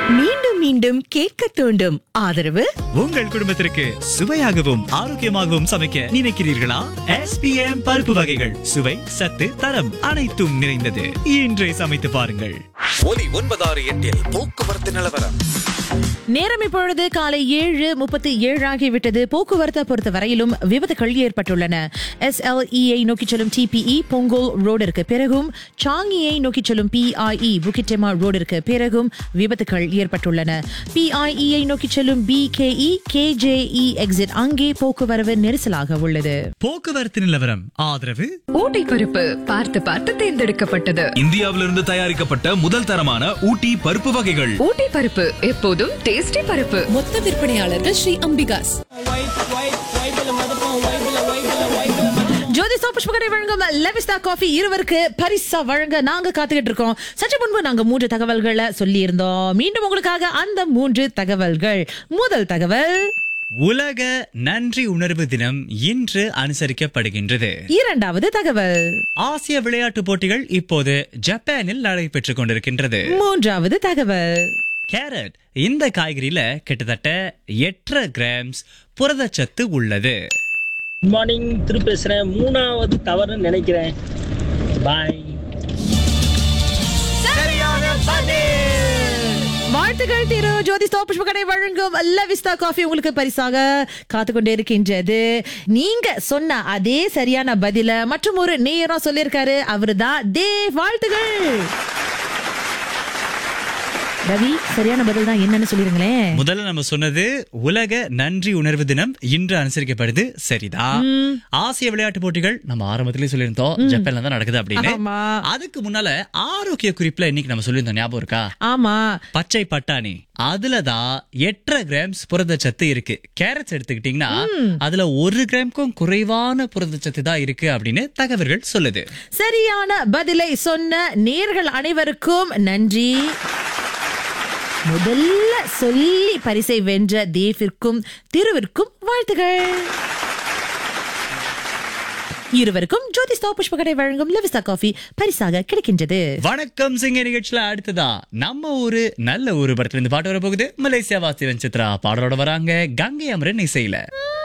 மீண்டும் மீண்டும் கேட்க தூண்டும் ஆதரவு உங்கள் குடும்பத்திற்கு சுவையாகவும் ஆரோக்கியமாகவும் சமைக்க நினைக்கிறீர்களா எஸ்பிஎம் பருப்பு வகைகள் சுவை சத்து தரம் அனைத்தும் நிறைந்தது இன்றே சமைத்து பாருங்கள் ஒலி ஒன்பதாறு எட்டில் போக்குவரத்து நிலவரம் நேரம் இப்பொழுது காலை ஏழு முப்பத்தி ஏழு ஆகிவிட்டது போக்குவரத்தை பொறுத்த வரையிலும் விபத்துகள் ஏற்பட்டுள்ளன எஸ்எல்இஐ நோக்கி செல்லும் டிபிஇ பொங்கோல் ரோடிற்கு பிறகும் சாங்கியை நோக்கி செல்லும் பிஐஇ புக்கிட்டெமா ரோடிற்கு பிறகும் விபத்துகள் ஏற்பட்டுள்ளன பிஐஇஐ நோக்கி செல்லும் பிகேஇ கேஜேஇ எக்ஸிட் அங்கே போக்குவரவு நெரிசலாக உள்ளது போக்குவரத்து நிலவரம் ஆதரவு ஊட்டி பருப்பு பார்த்து பார்த்து தேர்ந்தெடுக்கப்பட்டது இந்தியாவிலிருந்து தயாரிக்கப்பட்ட முதல் தரமான ஊட்டி பருப்பு வகைகள் ஊட்டி பருப்பு எப்போதும் டேஸ்டி பருப்பு மொத்த விற்பனையாளர்கள் ஸ்ரீ அம்பிகாஸ் ஜோதிசா புஷ்பகரை வழங்கும் லெவிஸ்டா காஃபி இருவருக்கு பரிசா வழங்க நாங்க காத்துக்கிட்டு இருக்கோம் சற்று முன்பு நாங்க மூன்று தகவல்களை சொல்லி இருந்தோம் மீண்டும் உங்களுக்காக அந்த மூன்று தகவல்கள் முதல் தகவல் உலக நன்றி உணர்வு தினம் இன்று அனுசரிக்கப்படுகின்றது இரண்டாவது தகவல் ஆசிய விளையாட்டுப் போட்டிகள் இப்போது ஜப்பானில் நடைபெற்றுக் கொண்டிருக்கின்றது மூன்றாவது தகவல் கேரட் இந்த காய்கறியில கிட்டத்தட்ட எட்டரை கிராம்ஸ் புரதச்சத்து உள்ளது குட் மார்னிங் திரு பேசுகிறேன் மூணாவது தவறுன்னு நினைக்கிறேன் பாய் வாழ்த்துக்கள் திரு ஜோதிஸ்தா புஷ்பகடை வழங்கும் லவிஸ்தா காஃபி உங்களுக்கு பரிசாக காத்து கொண்டே இருக்கின்றது நீங்க சொன்ன அதே சரியான பதில மற்றும் ஒரு நேரம் சொல்லியிருக்காரு அவருதான் தேவ் வாழ்த்துகள் ரவி சரியான பதில் தான் என்னன்னு சொல்லிருங்களேன் முதல்ல நம்ம சொன்னது உலக நன்றி உணர்வு தினம் இன்று அனுசரிக்கப்படுது சரிதான் ஆசிய விளையாட்டு போட்டிகள் நம்ம ஆரம்பத்திலேயே சொல்லியிருந்தோம் ஜப்பான்ல தான் நடக்குது அப்படின்னு ஆமா. அதுக்கு முன்னால ஆரோக்கிய குறிப்புல இன்னைக்கு நம்ம சொல்லியிருந்தோம் ஞாபகம் இருக்கா ஆமா பச்சை பட்டாணி அதுலதான் எட்டரை கிராம்ஸ் புரதச்சத்து இருக்கு கேரட்ஸ் எடுத்துக்கிட்டீங்கன்னா அதுல ஒரு கிராம்க்கும் குறைவான புரதச்சத்து தான் இருக்கு அப்படின்னு தகவல்கள் சொல்லுது சரியான பதிலை சொன்ன நேர்கள் அனைவருக்கும் நன்றி முதல்ல சொல்லி பரிசை வென்ற தேவிற்கும் திருவிற்கும் வாழ்த்துகள் இருவருக்கும் ஜோதிஸ்தா புஷ்பகடை வழங்கும் லவிசா காஃபி பரிசாக கிடைக்கின்றது வணக்கம் சிங்க நிகழ்ச்சியில அடுத்ததா நம்ம ஊரு நல்ல ஊரு படத்துல இருந்து பாட்டு வர போகுது மலேசியா வாசிவன் சித்ரா பாடலோட வராங்க கங்கை அமரன் இசையில